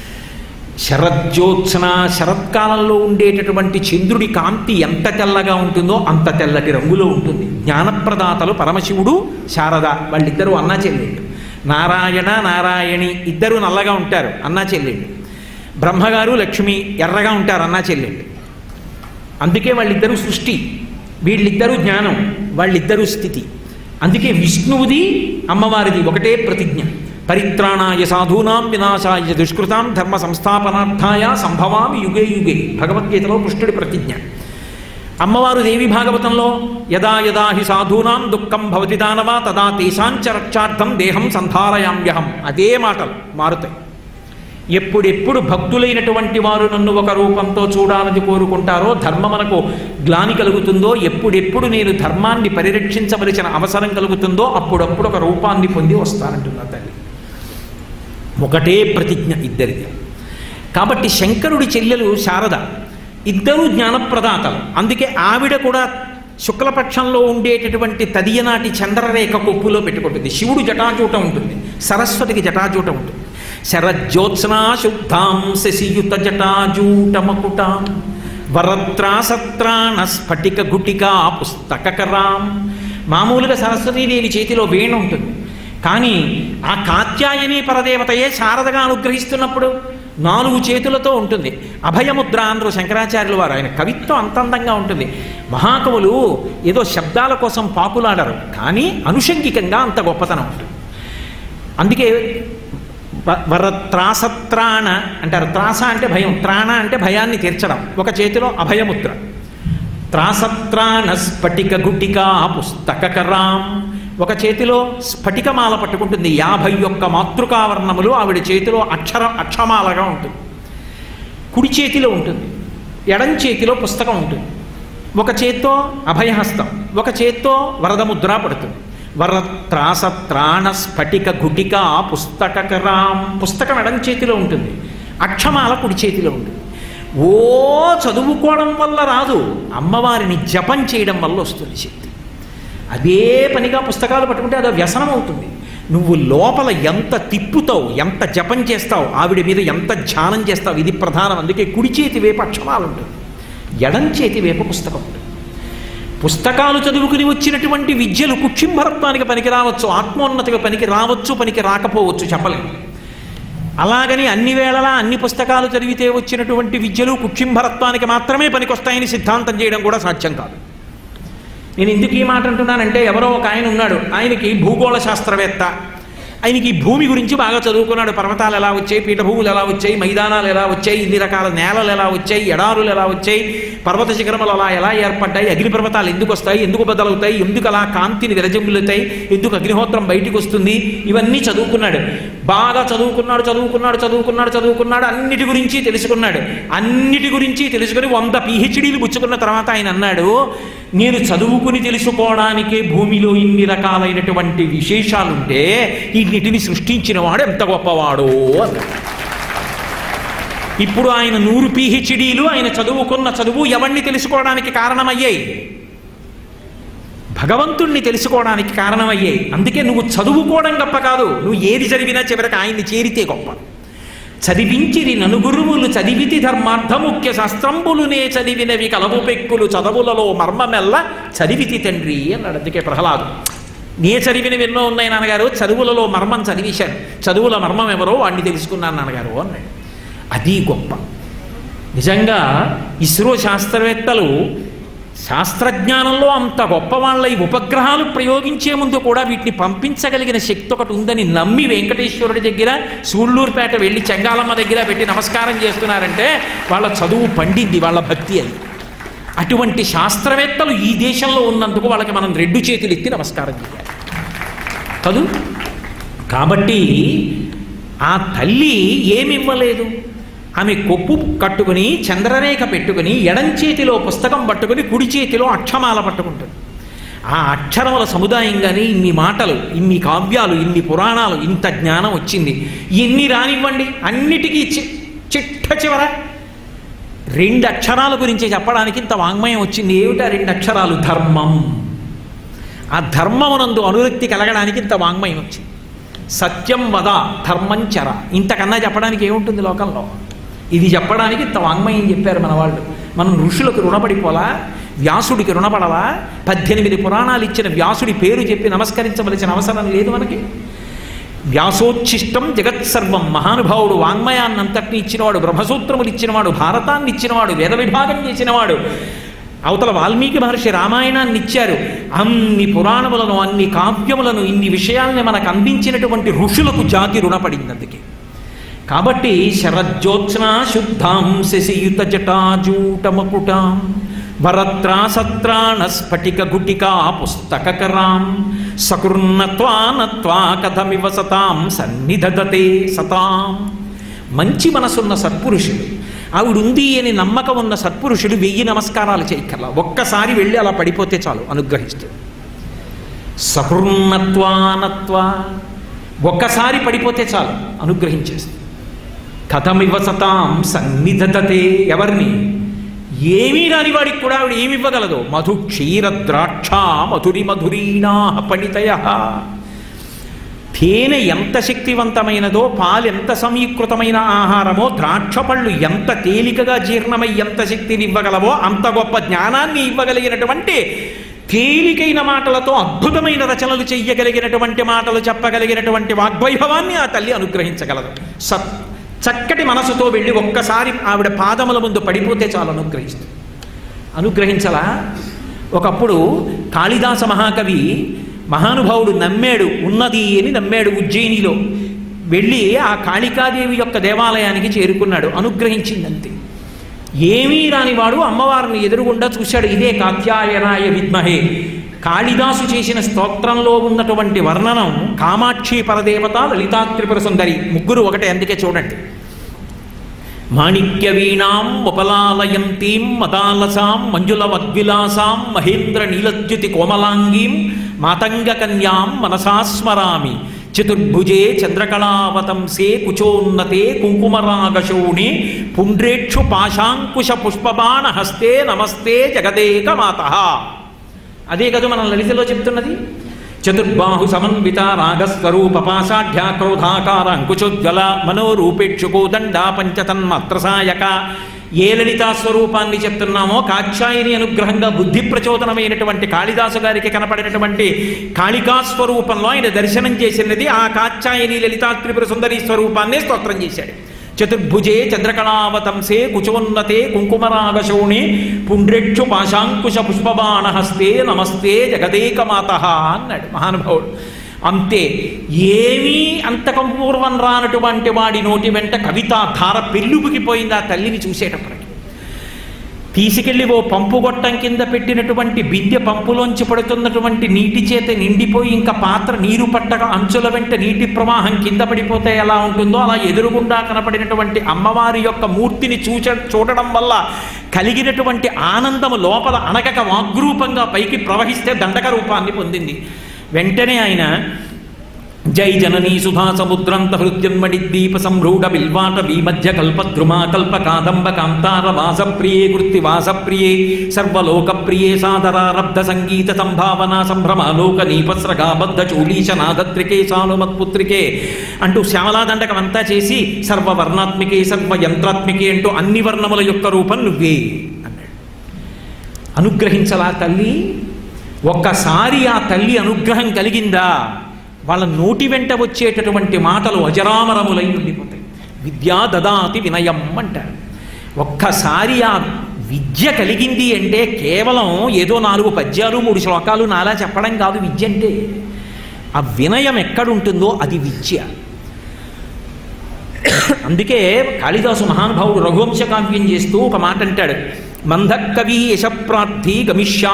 శరజ్యోత్స్న శరత్కాలంలో ఉండేటటువంటి చంద్రుడి కాంతి ఎంత తెల్లగా ఉంటుందో అంత తెల్లటి రంగులో ఉంటుంది జ్ఞానప్రదాతలు పరమశివుడు శారద వాళ్ళిద్దరూ అన్నా చెల్లెళ్ళు నారాయణ నారాయణి ఇద్దరు నల్లగా ఉంటారు అన్నా చెల్లెళ్ళు బ్రహ్మగారు లక్ష్మి ఎర్రగా ఉంటారు అన్నా చెల్లెళ్ళు అందుకే వాళ్ళిద్దరూ సృష్టి వీళ్ళిద్దరూ జ్ఞానం వాళ్ళిద్దరూ స్థితి అందుకే విష్ణువుది అమ్మవారిది ఒకటే ప్రతిజ్ఞ పరిత్రాణాయ సాధూనాం వినాశాయ దుష్కృతాం ధర్మ సంస్థాపనార్థాయ సంభవామి యుగే యుగే భగవద్గీతలో కృష్ణుడి ప్రతిజ్ఞ అమ్మవారు దేవి భాగవతంలో యదా యదా హి సాధూనాం దుఃఖం భవతి దానవ తదా తేషాంచ రక్షార్థం దేహం సంధారయామ్యహం అదే మాటలు మారుతాయి ఎప్పుడెప్పుడు భక్తులైనటువంటి వారు నన్ను ఒక రూపంతో చూడాలని కోరుకుంటారో ధర్మమునకు గ్లాని కలుగుతుందో ఎప్పుడెప్పుడు నేను ధర్మాన్ని పరిరక్షించవలసిన అవసరం కలుగుతుందో అప్పుడప్పుడు ఒక రూపాన్ని పొంది వస్తానంటున్నా తల్లి ఒకటే ప్రతిజ్ఞ ఇద్దరిది కాబట్టి శంకరుడి చెల్లెలు శారద ఇద్దరూ జ్ఞానప్రదాతలు అందుకే ఆవిడ కూడా శుక్లపక్షంలో ఉండేటటువంటి తదియనాటి చంద్రరేఖ కొప్పులో పెట్టుకుంటుంది శివుడు జటాజూట ఉంటుంది సరస్వతికి జటాజూట ఉంటుంది శరజ్యోత్స్నా శుద్ధాం శశియుత జటాజూటమకుటాం వరత్రాసత్రాణ స్ఫటిక గుటికా పుస్తకరాం మామూలుగా సరస్వతీదేవి చేతిలో వేణ ఉంటుంది కానీ ఆ కాత్యాయని పరదేవతయే శారదగా అనుగ్రహిస్తున్నప్పుడు నాలుగు చేతులతో ఉంటుంది అభయముద్ర అందరూ శంకరాచార్యులు వారు ఆయన కవిత్వం అంత అందంగా ఉంటుంది మహాకవులు ఏదో శబ్దాల కోసం పాకులాడరు కానీ అనుషంగికంగా అంత గొప్పతనం ఉంటుంది అందుకే వ- వరత్రాసత్రాణ అంటారు త్రాస అంటే భయం త్రాణ అంటే భయాన్ని తీర్చడం ఒక చేతిలో అభయముద్ర త్రాసత్రాణ స్ఫటిక గుటికా పుస్తకరాం ఒక చేతిలో స్ఫటికమాల పట్టుకుంటుంది యాభై ఒక్క మాతృకావర్ణములు ఆవిడ చేతిలో అక్షరం అక్షమాలగా ఉంటుంది కుడి చేతిలో ఉంటుంది ఎడం చేతిలో పుస్తకం ఉంటుంది ఒక చేత్తో అభయహస్తం ఒక చేత్తో వరదముద్ర పడుతుంది వరత్రాస త్రాణ స్ఫటిక గుటిక పుస్తకరాం పుస్తకం ఎడం చేతిలో ఉంటుంది అక్షమాల కుడి చేతిలో ఉంటుంది ఓ చదువుకోవడం వల్ల రాదు అమ్మవారిని జపం చేయడం వల్ల వస్తుంది శక్తి అదే పనిగా పుస్తకాలు పట్టుకుంటే అదో వ్యసనం అవుతుంది నువ్వు లోపల ఎంత తిప్పుతావు ఎంత జపం చేస్తావు ఆవిడ మీద ఎంత ధ్యానం చేస్తావు ఇది ప్రధానం అందుకే కుడి చేతి వేపు అక్షరాలు ఉంటుంది ఎడం చేతి వేపు పుస్తకం ఉంటుంది పుస్తకాలు చదువుకుని వచ్చినటువంటి విద్యలు కుక్షింభరత్వానికి పనికి రావచ్చు ఆత్మోన్నతికి పనికి రావచ్చు పనికి రాకపోవచ్చు చెప్పలేము అలాగని అన్ని వేళలా అన్ని పుస్తకాలు చదివితే వచ్చినటువంటి విద్యలు కుక్షింభరత్వానికి మాత్రమే పనికొస్తాయని సిద్ధాంతం చేయడం కూడా సాధ్యం కాదు నేను ఎందుకు ఈ మాట అంటున్నానంటే ఎవరో ఒక ఆయన ఉన్నాడు ఆయనకి భూగోళ శాస్త్రవేత్త ఆయనకి ఈ భూమి గురించి బాగా చదువుకున్నాడు పర్వతాలు ఎలా వచ్చాయి పీఠభూములు ఎలా వచ్చాయి మైదానాలు ఎలా వచ్చాయి ఇన్ని రకాల నేలలు ఎలా వచ్చాయి ఎడారులు ఎలా వచ్చాయి పర్వత శిఖరములు అలా ఎలా ఏర్పడ్డాయి అగ్ని పర్వతాలు ఎందుకు వస్తాయి ఎందుకు బదలవుతాయి ఎందుకు అలా కాంతిని విరజమ్ములుతాయి ఎందుకు అగ్నిహోత్రం బయటికి వస్తుంది ఇవన్నీ చదువుకున్నాడు బాగా చదువుకున్నాడు చదువుకున్నాడు చదువుకున్నాడు చదువుకున్నాడు అన్నిటి గురించి తెలుసుకున్నాడు అన్నిటి గురించి తెలుసుకుని వంద పిహెచ్డీలు పుచ్చుకున్న తర్వాత ఆయన అన్నాడు నేను చదువుకుని తెలుసుకోవడానికే భూమిలో ఇన్ని రకాలైనటువంటి విశేషాలుంటే ఇన్నిటిని సృష్టించిన వాడు ఎంత గొప్పవాడో అన్నాడు ఇప్పుడు ఆయన నూరు పిహెచ్డీలు ఆయన చదువుకున్న చదువు ఎవరిని తెలుసుకోవడానికి కారణమయ్యాయి భగవంతుణ్ణి తెలుసుకోవడానికి కారణమయ్యాయి అందుకే నువ్వు చదువుకోవడం గొప్ప కాదు నువ్వు ఏది చదివినా చివరికి ఆయన్ని చేరితే గొప్ప చదివించిరి నలుగురువులు చదివితి ధర్మార్థముఖ్య శాస్త్రంబులునే చదివినవి కలవు పెక్కులు చదవులలో మర్మమెల్ల చదివితి తండ్రి అన్నాడు అందుకే ప్రహ్లాదు నే చదివినవి ఎన్నో ఉన్నాయి నాన్నగారు చదువులలో మర్మం చదివేశాను చదువుల మర్మం ఎవరో వాడిని తెలుసుకున్నాను నాన్నగారు అన్నాడు అది గొప్ప నిజంగా ఇస్రో శాస్త్రవేత్తలు శాస్త్రజ్ఞానంలో అంత గొప్ప వాళ్ళ ఈ ఉపగ్రహాలు ప్రయోగించే ముందు కూడా వీటిని పంపించగలిగిన శక్తి ఒకటి ఉందని నమ్మి వెంకటేశ్వరుడి దగ్గర సూళ్ళూరుపేట వెళ్ళి చెంగాలమ్మ దగ్గర పెట్టి నమస్కారం చేస్తున్నారంటే వాళ్ళ చదువు పండింది వాళ్ళ భక్తి అది అటువంటి శాస్త్రవేత్తలు ఈ దేశంలో ఉన్నందుకు వాళ్ళకి మనం రెండు చేతులు ఎత్తి నమస్కారం చేయాలి కదూ కాబట్టి ఆ తల్లి ఏమివ్వలేదు ఆమె కొప్పు కట్టుకుని చంద్రరేఖ పెట్టుకుని ఎడం చేతిలో పుస్తకం పట్టుకుని కుడి చేతిలో అక్షమాల పట్టుకుంటుంది ఆ అక్షరముల సముదాయంగానే ఇన్ని మాటలు ఇన్ని కావ్యాలు ఇన్ని పురాణాలు ఇంత జ్ఞానం వచ్చింది ఎన్ని రానివ్వండి అన్నిటికీ చి- చిట్ట చివర రెండు అక్షరాల గురించి చెప్పడానికి ఇంత వాంగ్మయం వచ్చింది ఏమిటా రెండు అక్షరాలు ధర్మం ఆ ధర్మమునందు అనురక్తి కలగడానికి ఇంత వాంగ్మయం వచ్చింది సత్యం వద ధర్మం చర ఇంతకన్నా చెప్పడానికి ఏముంటుంది లోకంలో ఇది చెప్పడానికి ఇంత వాంగ్మయం చెప్పారు మన వాళ్ళు మనం ఋషులకు రుణపడిపోలా వ్యాసుడికి రుణపడలా పద్దెనిమిది పురాణాలు ఇచ్చిన వ్యాసుడి పేరు చెప్పి నమస్కరించవలసిన అవసరం లేదు మనకి వ్యాసోచ్ఛిష్టం జగత్సర్వం మహానుభావుడు వాంగ్మయాన్నంతటిని ఇచ్చినవాడు బ్రహ్మసూత్రములు ఇచ్చినవాడు భారతాన్ని ఇచ్చినవాడు వేద విభాగం చేసినవాడు అవతల వాల్మీకి మహర్షి రామాయణాన్ని ఇచ్చారు అన్ని పురాణములను అన్ని కావ్యములను ఇన్ని విషయాల్ని మనకు అందించినటువంటి ఋషులకు జాతి రుణపడింది అందుకే కాబట్టి శరజ్యోత్స్నా శుద్ధాం శశియుత జటాజూటమకుటాం వరత్రా సత్రాణ స్ఫటిక గుటికా పుస్తకరాం సకృన్నత్వా నత్వా కథమివ సతాం సన్నిధదతే సతాం మంచి మనసున్న సత్పురుషుడు ఆవిడుంది అని నమ్మకం ఉన్న సత్పురుషుడు వెయ్యి నమస్కారాలు చేయక్కర్లా ఒక్కసారి వెళ్ళి అలా పడిపోతే చాలు అనుగ్రహిస్తుంది సకృన్నత్వానత్వ ఒక్కసారి పడిపోతే చాలు అనుగ్రహించేస్తుంది కథమివ సతాం సన్నిధతే ఎవరిని ఏమీ రాని వాడికి కూడా ఆవిడ ఏమి ఇవ్వగలదు మధు క్షీర ద్రాక్ష మధురి మధురీనా పణితయ తేనె ఎంత శక్తివంతమైనదో పాలు ఎంత సమీకృతమైన ఆహారమో ద్రాక్ష పళ్ళు ఎంత తేలికగా జీర్ణమై ఎంత శక్తిని ఇవ్వగలవో అంత గొప్ప జ్ఞానాన్ని ఇవ్వగలిగినటువంటి తేలికైన మాటలతో అద్భుతమైన రచనలు చెయ్యగలిగినటువంటి మాటలు చెప్పగలిగినటువంటి వాగ్వైభవాన్ని ఆ తల్లి అనుగ్రహించగలదు సత్ చక్కటి మనసుతో వెళ్ళి ఒక్కసారి ఆవిడ పాదముల ముందు పడిపోతే చాలు అనుగ్రహిస్తుంది అనుగ్రహించలా ఒకప్పుడు కాళిదాస మహాకవి మహానుభావుడు నమ్మాడు ఉన్నది అని నమ్మాడు ఉజ్జయినిలో వెళ్ళి ఆ కాళికాదేవి యొక్క దేవాలయానికి చేరుకున్నాడు అనుగ్రహించిందంతే ఏమీ రానివాడు అమ్మవారిని ఎదురుగుండా చూశాడు ఇదే కాత్యాయనాయ విద్మహే కాళిదాసు చేసిన స్తోత్రంలో ఉన్నటువంటి వర్ణనం కామాక్షి పరదేవత లలితా త్రిపుర సుందరి ముగ్గురు ఒకటే అందుకే చూడండి మాణిక్య వీణాం ఉపలాలయంతీం మదాలసాం మంజుల వద్విలాసాం మహేంద్ర నీలద్యుతి కోమలాంగీం మాతంగ కన్యాం మనసా స్మరామి చతుర్భుజే చంద్రకళావతంసే కుచోన్నతే కుంకుమరాగశోణి పుండ్రేక్షు పాశాంకుశ పుష్పబాణ హస్తే నమస్తే జగదేక మాత అదే కదా మనం లలితలో చెప్తున్నది చతుర్బాహు సమన్విత రాగస్వరూప పాసాఢ్యా క్రోధాకార అంకుచోజ్వల మనోరూపేక్షుకో దండ పంచతన్మాత్రసాయక ఏ లలితా స్వరూపాన్ని చెప్తున్నామో కాక్షాయిని అనుగ్రహంగా బుద్ధి ప్రచోదనమైనటువంటి కాళిదాసు గారికి కనపడినటువంటి కాళికా స్వరూపంలో ఆయన దర్శనం చేసినది ఆ కాక్షాయిని లలితా త్రిపుర సుందరి స్వరూపాన్నే స్తోత్రం చేశాడు చతుర్భుజే చంద్రకళావతంసే కుచోన్నతే కుంకుమరాగశోణి పుండ్రెక్షు పాశాంకుశ పుష్పబాణహస్తే నమస్తే జగదేకమాత అన్నాడు మహానుభావుడు అంతే ఏమీ అంతకం పూర్వం రానటువంటి వాడి నోటి వెంట కవితా ధార పెళ్ళుబుకిపోయింది ఆ తల్లిని చూసేటప్పటికి తీసుకెళ్లి ఓ పంపు గొట్టం కింద పెట్టినటువంటి బిందె పంపులోంచి పడుతున్నటువంటి నీటి చేత నిండిపోయి ఇంకా పాత్ర నీరు పట్టక అంచుల వెంట నీటి ప్రవాహం కింద పడిపోతే ఎలా ఉంటుందో అలా ఎదురుగుండా కనపడినటువంటి అమ్మవారి యొక్క మూర్తిని చూచ చూడడం వల్ల కలిగినటువంటి ఆనందము లోపల అనగక వాగ్రూపంగా పైకి ప్రవహిస్తే దండక రూపాన్ని పొందింది వెంటనే ఆయన జై జననీ సుధా సముద్రంత హృత్యన్మణి దీప సంరూఢ బిల్వాట విమధ్య కల్పద్రుమా కల్ప కాదంబ కాంతార వాసప్రియే కృత్తి వాసప్రియే సర్వలోక ప్రియే సాదరారబ్ధ సంగీత సంభావన సంభ్రమాలోక నీపస్రగా బద్ధ చూలీశ నాగత్రికే సానుమత్పుత్రికే అంటూ శ్యామలాదండకం అంతా చేసి సర్వవర్ణాత్మికే సర్వ యంత్రాత్మికే అంటూ అన్ని వర్ణముల యొక్క రూపం నువ్వే అన్నాడు అనుగ్రహించలా తల్లి ఒక్కసారి ఆ తల్లి అనుగ్రహం కలిగిందా వాళ్ళ నోటి వెంట వచ్చేటటువంటి మాటలు అజరామరములై ఉండిపోతాయి విద్యా దదాతి వినయం అంటారు ఒక్కసారి ఆ విద్య కలిగింది అంటే కేవలం ఏదో నాలుగు పద్యాలు మూడు శ్లోకాలు నాలా చెప్పడం కాదు విద్య అంటే ఆ వినయం ఎక్కడుంటుందో అది విద్య అందుకే కాళిదాసు మహానుభావుడు రఘువంశ కావ్యం చేస్తూ ఒక మాట అంటాడు మందకవి యశప్రార్థి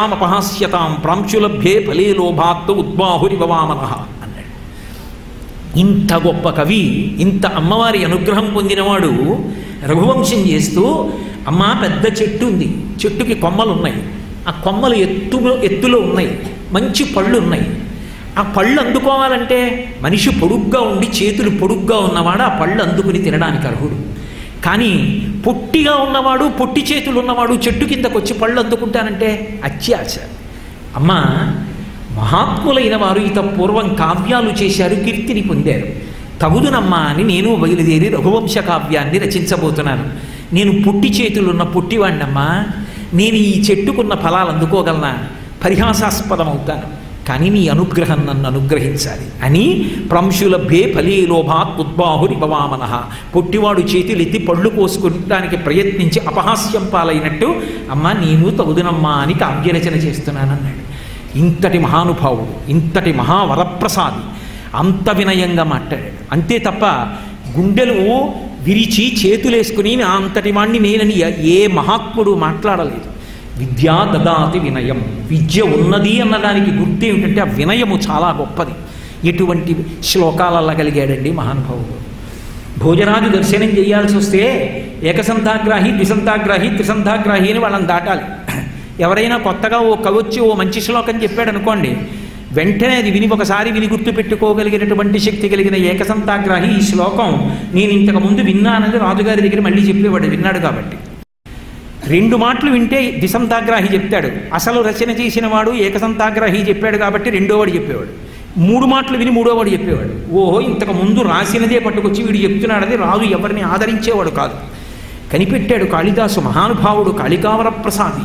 గమిష్యామపహాస్యతాం ప్రాంశులభ్యే ఫలే లోభాత్తు ఉద్బాహురి వామన అన్నాడు ఇంత గొప్ప కవి ఇంత అమ్మవారి అనుగ్రహం పొందినవాడు రఘువంశం చేస్తూ అమ్మ పెద్ద చెట్టు ఉంది చెట్టుకి కొమ్మలు ఉన్నాయి ఆ కొమ్మలు ఎత్తు ఎత్తులో ఉన్నాయి మంచి పళ్ళు ఉన్నాయి ఆ పళ్ళు అందుకోవాలంటే మనిషి పొడుగ్గా ఉండి చేతులు పొడుగ్గా ఉన్నవాడు ఆ పళ్ళు అందుకుని తినడానికి అర్హుడు కానీ పొట్టిగా ఉన్నవాడు పొట్టి చేతులు ఉన్నవాడు చెట్టు కిందకు వచ్చి పళ్ళు అందుకుంటానంటే అత్యాశ అమ్మ మహాత్ములైన వారు ఇత పూర్వం కావ్యాలు చేశారు కీర్తిని పొందారు తగుదునమ్మా అని నేను బయలుదేరి రఘువంశ కావ్యాన్ని రచించబోతున్నాను నేను పుట్టి చేతులున్న పుట్టివాణ్ణమ్మా నేను ఈ చెట్టుకున్న ఫలాలు అందుకోగలనా పరిహాసాస్పదం అవుతాను కానీ నీ అనుగ్రహం నన్ను అనుగ్రహించాలి అని ప్రంశులభ్యే ఫలే లోభాత్ ఉద్బాహురి భవామన పొట్టివాడు చేతులు ఎత్తి పళ్ళు కోసుకుంటానికి ప్రయత్నించి అపహాస్యం పాలైనట్టు అమ్మ నేను తగుదునమ్మా అని కావ్యరచన చేస్తున్నానన్నాడు ఇంతటి మహానుభావుడు ఇంతటి మహావరప్రసాది అంత వినయంగా మాట్లాడాడు అంతే తప్ప గుండెలు విరిచి చేతులేసుకుని నా అంతటి వాణ్ణి నేనని ఏ మహాత్ముడు మాట్లాడలేదు విద్యా దదాతి వినయం విద్య ఉన్నది అన్నదానికి గుర్తు ఏమిటంటే ఆ వినయము చాలా గొప్పది ఎటువంటి శ్లోకాలల్లా కలిగాడండి మహానుభావుడు భోజరాజు దర్శనం చేయాల్సి వస్తే ఏకసంతాగ్రాహి ద్విసంతాగ్రాహి త్రిసంతాగ్రాహి అని వాళ్ళని దాటాలి ఎవరైనా కొత్తగా ఓ కవొచ్చి ఓ మంచి శ్లోకం చెప్పాడు అనుకోండి వెంటనే అది విని ఒకసారి విని గుర్తు పెట్టుకోగలిగినటువంటి శక్తి కలిగిన ఏకసంతాగ్రాహి ఈ శ్లోకం నేను ఇంతకు ముందు విన్నానని రాజుగారి దగ్గర మళ్ళీ చెప్పేవాడు విన్నాడు కాబట్టి రెండు మాటలు వింటే ద్విసంతాగ్రాహి చెప్తాడు అసలు రచన చేసిన వాడు ఏకసంతాగ్రాహి చెప్పాడు కాబట్టి రెండోవాడు చెప్పేవాడు మూడు మాటలు విని మూడోవాడు చెప్పేవాడు ఓహో ఇంతకు ముందు రాసినదే పట్టుకొచ్చి వీడు చెప్తున్నాడని రాజు ఎవరిని ఆదరించేవాడు కాదు కనిపెట్టాడు కాళిదాసు మహానుభావుడు కాళికావర ప్రసాది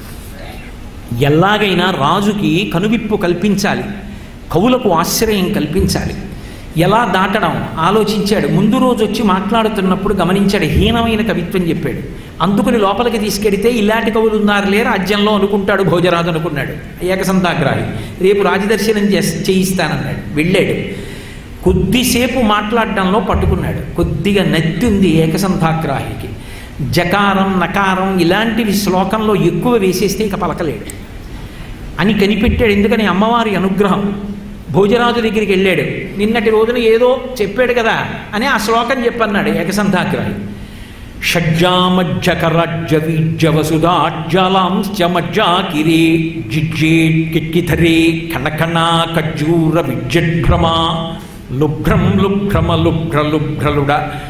ఎలాగైనా రాజుకి కనువిప్పు కల్పించాలి కవులకు ఆశ్రయం కల్పించాలి ఎలా దాటడం ఆలోచించాడు ముందు రోజు వచ్చి మాట్లాడుతున్నప్పుడు గమనించాడు హీనమైన కవిత్వం చెప్పాడు అందుకుని లోపలికి తీసుకెడితే ఇలాంటి కవులు ఉన్నారులే రాజ్యంలో అనుకుంటాడు భోజరాజు అనుకున్నాడు ఏకసంతాగ్రాహి రేపు రాజదర్శనం చేస్ చేయిస్తానన్నాడు వెళ్ళాడు కొద్దిసేపు మాట్లాడడంలో పట్టుకున్నాడు కొద్దిగా నత్తి ఉంది ఏకసంతాగ్రాహికి జకారం నకారం ఇలాంటివి శ్లోకంలో ఎక్కువ వేసేస్తే ఇక పలకలేడు అని కనిపెట్టాడు ఎందుకని అమ్మవారి అనుగ్రహం భోజరాజు దగ్గరికి వెళ్ళాడు నిన్నటి రోజున ఏదో చెప్పాడు కదా అని ఆ శ్లోకం చెప్పన్నాడు ఏకసంతాగ్రాహి షడ్జామజ్జకరజ్జవీజ్జవసుధాజ్జలాంశ్చమజ్జాకిరే జిజ్జేట్ కిట్కిధరే కణకణా ఖజ్జూర విజ్జడ్భ్రమా లుభ్రం లుభ్రమ లుభ్ర లుభ్రలుడ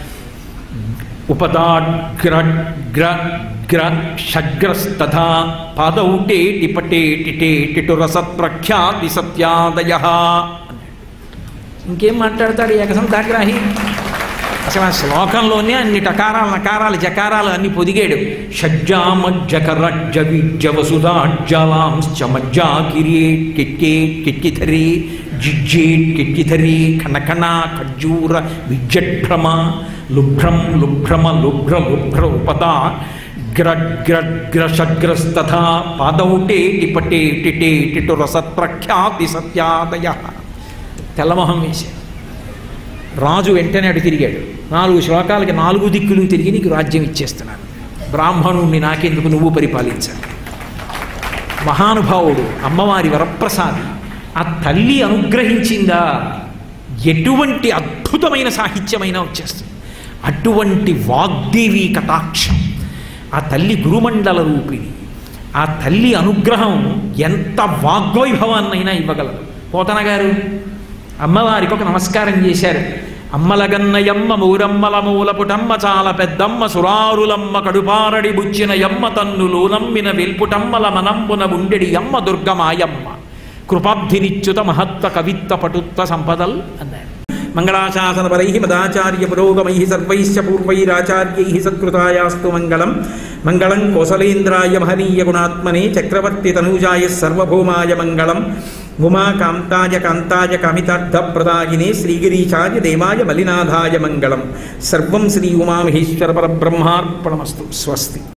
ఉపదాగ్రగ్ర గ్ర షగ్రస్తథా పాదౌ టేటి పటేటి టేటిటు రసత్ప్రఖ్యాతి సత్యాదయ ఇంకేం మాట్లాడతాడు ఏకసంతాగ్రాహి అసలు ఆ శ్లోకంలోనే అన్ని టకారాలు నకారాలు జకారాలు అన్ని పొదిగాడు షడ్జామజ్జకరజ్జవిజ్జవసుధాజ్జలాంశ్చమజ్జాకిరే కిట్కే కిట్కిధరే జిజ్జేట్ కిట్కిధరే కణకణ ఖజ్జూర విజ్జడ్భ్రమ లుభ్రం లుభ్రమ లుభ్ర లుభ్ర ఉపదా గ్రగ్రగ్రషగ్రస్తథా పాదౌటే టిపటే టిటే టిటు రసత్ప్రఖ్యాతి సత్యాదయ తెల్లమొహం వేశాడు రాజు వెంటనే అటు తిరిగాడు నాలుగు శ్లోకాలకి నాలుగు దిక్కులు తిరిగి నీకు రాజ్యం ఇచ్చేస్తున్నాను బ్రాహ్మణుణ్ణి నాకెందుకు నువ్వు పరిపాలించాలి మహానుభావుడు అమ్మవారి వరప్రసాది ఆ తల్లి అనుగ్రహించిందా ఎటువంటి అద్భుతమైన సాహిత్యమైనా వచ్చేస్తుంది అటువంటి వాగ్దేవి కటాక్షం ఆ తల్లి గురుమండల రూపిణి ఆ తల్లి అనుగ్రహం ఎంత వాగ్వైభవాన్నైనా ఇవ్వగలదు పోతన గారు అమ్మవారికి ఒక నమస్కారం చేశారు అమ్మలగన్నయమ్మ మూరమ్మల మూలపుటమ్మ చాలా పెద్దమ్మ సురారులమ్మ కడుపారడి బుచ్చిన యమ్మ తన్నులు నమ్మిన వెల్పుటమ్మల మనంబున ఉండెడి యమ్మ దుర్గమాయమ్మ కృపాబ్ధినిచ్యుత మహత్వ కవిత్వ పటుత్వ సంపదల్ అన్నారు మంగళాశాసనపరై మదాచార్య పురోగమై సర్వైశ్చ పూర్వైరాచార్యై సత్కృతాయాస్తు మంగళం మంగళం కోసలేంద్రాయ మహనీయ గుణాత్మనే చక్రవర్తి తనూజాయ సర్వభౌమాయ మంగళం ఉమాకాంతాయ కాంతాయ కామితార్థప్రదాయినే శ్రీగిరీశాయ దేవాయ మలినాథాయ మంగళం సర్వం శ్రీ ఉమామహేశ్వర పరబ్రహ్మార్పణమస్తు స్వస్తి